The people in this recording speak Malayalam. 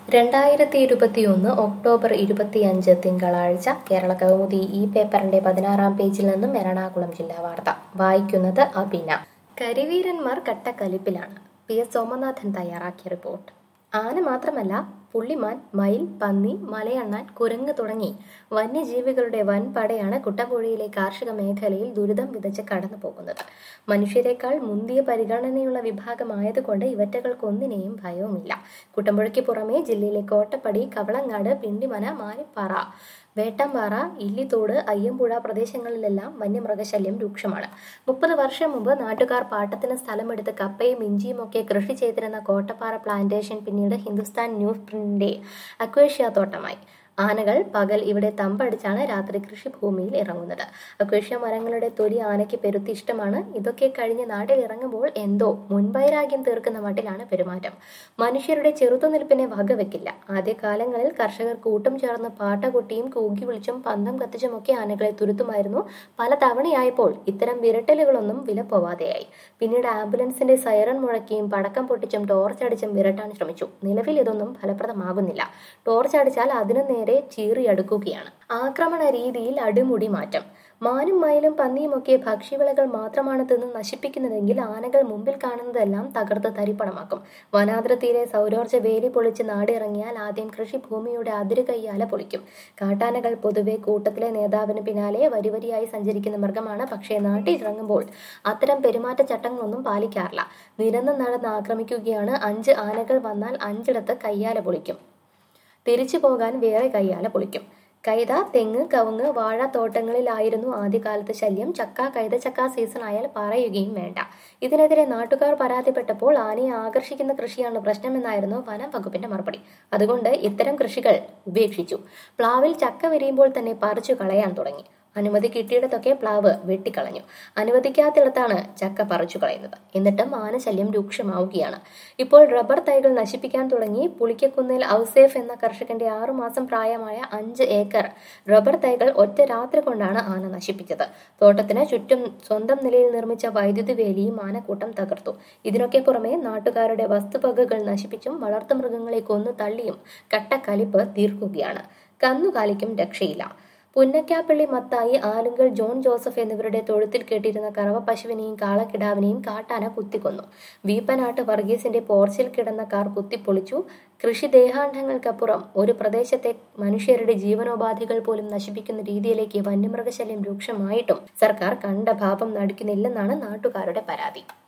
രണ്ടായിരത്തി ഇരുപത്തിയൊന്ന് ഒക്ടോബർ ഇരുപത്തിയഞ്ച് തിങ്കളാഴ്ച കേരള കൗമുദി ഈ പേപ്പറിന്റെ പതിനാറാം പേജിൽ നിന്നും എറണാകുളം ജില്ലാ വാർത്ത വായിക്കുന്നത് അബിന കരിവീരന്മാർ കട്ടക്കലിപ്പിലാണ് പി എസ് സോമനാഥൻ തയ്യാറാക്കിയ റിപ്പോർട്ട് ആന മാത്രമല്ല പുള്ളിമാൻ മയിൽ പന്നി മലയണ്ണാൻ കുരങ്ങ് തുടങ്ങി വന്യജീവികളുടെ വൻ പടയാണ് കുട്ടമ്പുഴയിലെ കാർഷിക മേഖലയിൽ ദുരിതം വിതച്ച് കടന്നു പോകുന്നത് മനുഷ്യരെക്കാൾ മുന്തിയ പരിഗണനയുള്ള വിഭാഗമായതുകൊണ്ട് ഇവറ്റകൾക്കൊന്നിനെയും ഭയവുമില്ല കുട്ടമ്പുഴയ്ക്ക് പുറമെ ജില്ലയിലെ കോട്ടപ്പടി കവളങ്ങാട് പിണ്ടിമന മാനിപ്പാറ വേട്ടമ്പാറ ഇല്ലിത്തോട് അയ്യമ്പുഴ പ്രദേശങ്ങളിലെല്ലാം വന്യമൃഗശല്യം രൂക്ഷമാണ് മുപ്പത് വർഷം മുമ്പ് നാട്ടുകാർ പാട്ടത്തിന് സ്ഥലമെടുത്ത് കപ്പയും ഇഞ്ചിയും ഒക്കെ കൃഷി ചെയ്തിരുന്ന കോട്ടപ്പാറ പ്ലാന്റേഷൻ പിന്നീട് ഹിന്ദുസ്ഥാൻ ന്യൂസ് പ്രിന്റിന്റെ അക്വേഷ്യ തോട്ടമായി ആനകൾ പകൽ ഇവിടെ തമ്പടിച്ചാണ് രാത്രി കൃഷിഭൂമിയിൽ ഇറങ്ങുന്നത് അക്വേഷ്യ മരങ്ങളുടെ തൊലി ആനയ്ക്ക് പെരുത്തി ഇഷ്ടമാണ് ഇതൊക്കെ കഴിഞ്ഞ് നാട്ടിൽ ഇറങ്ങുമ്പോൾ എന്തോ മുൻവൈരാഗ്യം തീർക്കുന്ന മട്ടിലാണ് പെരുമാറ്റം മനുഷ്യരുടെ ചെറുത്തുനിൽപ്പിനെ വകവെക്കില്ല ആദ്യകാലങ്ങളിൽ കർഷകർ കൂട്ടം ചേർന്ന് പാട്ടകൊട്ടിയും കൂകി വിളിച്ചും പന്തം കത്തിച്ചുമൊക്കെ ആനകളെ തുരുത്തുമായിരുന്നു പല തവണയായപ്പോൾ ഇത്തരം വിരട്ടലുകളൊന്നും വിലപ്പോവാതെയായി പിന്നീട് ആംബുലൻസിന്റെ സൈറൺ മുഴക്കിയും പടക്കം പൊട്ടിച്ചും ടോർച്ച് അടിച്ചും വിരട്ടാൻ ശ്രമിച്ചു നിലവിൽ ഇതൊന്നും ഫലപ്രദമാകുന്നില്ല ടോർച്ച് അടിച്ചാൽ അതിനു നേരെ ചീറിയടുക്കുകയാണ് ആക്രമണ രീതിയിൽ അടിമുടി മാറ്റം മാനും മയിലും പന്നിയുമൊക്കെ ഭക്ഷ്യവിളകൾ മാത്രമാണ് തിന്ന് നശിപ്പിക്കുന്നതെങ്കിൽ ആനകൾ മുമ്പിൽ കാണുന്നതെല്ലാം തകർത്ത് തരിപ്പണമാക്കും വനാതിർത്തിയിലെ സൗരോർജ്ജ വേലി പൊളിച്ച് നാടിറങ്ങിയാൽ ആദ്യം കൃഷിഭൂമിയുടെ അതിര് കയ്യാല പൊളിക്കും കാട്ടാനകൾ പൊതുവെ കൂട്ടത്തിലെ നേതാവിന് പിന്നാലെ വരിവരിയായി സഞ്ചരിക്കുന്ന മൃഗമാണ് പക്ഷേ നാട്ടിലിറങ്ങുമ്പോൾ അത്തരം പെരുമാറ്റച്ചട്ടങ്ങളൊന്നും പാലിക്കാറില്ല നിരന്ന് നടന്ന് ആക്രമിക്കുകയാണ് അഞ്ച് ആനകൾ വന്നാൽ അഞ്ചിടത്ത് കയ്യാല പൊളിക്കും തിരിച്ചു പോകാൻ വേറെ കയ്യാല പൊളിക്കും കൈത തെങ്ങ് കവുങ്ങ് വാഴ തോട്ടങ്ങളിലായിരുന്നു ആദ്യകാലത്ത് ശല്യം ചക്ക കൈത ചക്ക സീസൺ ആയാൽ പറയുകയും വേണ്ട ഇതിനെതിരെ നാട്ടുകാർ പരാതിപ്പെട്ടപ്പോൾ ആനയെ ആകർഷിക്കുന്ന കൃഷിയാണ് പ്രശ്നമെന്നായിരുന്നു വനം വകുപ്പിന്റെ മറുപടി അതുകൊണ്ട് ഇത്തരം കൃഷികൾ ഉപേക്ഷിച്ചു പ്ലാവിൽ ചക്ക വിരിയുമ്പോൾ തന്നെ പറിച്ചു കളയാൻ തുടങ്ങി അനുമതി കിട്ടിയിടത്തൊക്കെ പ്ലാവ് വെട്ടിക്കളഞ്ഞു അനുവദിക്കാത്തിടത്താണ് ചക്ക പറിച്ചു കളയുന്നത് എന്നിട്ടും ആനശല്യം രൂക്ഷമാവുകയാണ് ഇപ്പോൾ റബ്ബർ തൈകൾ നശിപ്പിക്കാൻ തുടങ്ങി പുളിക്കക്കുന്നിൽ ഔസേഫ് എന്ന കർഷകന്റെ ആറുമാസം പ്രായമായ അഞ്ച് ഏക്കർ റബ്ബർ തൈകൾ ഒറ്റ രാത്രി കൊണ്ടാണ് ആന നശിപ്പിച്ചത് തോട്ടത്തിന് ചുറ്റും സ്വന്തം നിലയിൽ നിർമ്മിച്ച വൈദ്യുതി വേലിയും ആനക്കൂട്ടം തകർത്തു ഇതിനൊക്കെ പുറമെ നാട്ടുകാരുടെ വസ്തുവകകൾ നശിപ്പിച്ചും വളർത്തുമൃഗങ്ങളെ കൊന്നു തള്ളിയും കട്ടക്കലിപ്പ് തീർക്കുകയാണ് കന്നുകാലിക്കും രക്ഷയില്ല പുന്നക്കാപ്പള്ളി മത്തായി ആലുങ്കൽ ജോൺ ജോസഫ് എന്നിവരുടെ തൊഴുത്തിൽ കെട്ടിയിരുന്ന കറവ പശുവിനെയും കാളക്കിടാവിനെയും കാട്ടാന കുത്തിക്കൊന്നു വീപ്പനാട്ട് വർഗീസിന്റെ പോർച്ചിൽ കിടന്ന കാർ കുത്തിപ്പൊളിച്ചു കൃഷി ദേഹാണ്ഡങ്ങൾക്കപ്പുറം ഒരു പ്രദേശത്തെ മനുഷ്യരുടെ ജീവനോപാധികൾ പോലും നശിപ്പിക്കുന്ന രീതിയിലേക്ക് വന്യമൃഗശല്യം രൂക്ഷമായിട്ടും സർക്കാർ കണ്ട ഭാവം നടിക്കുന്നില്ലെന്നാണ് നാട്ടുകാരുടെ പരാതി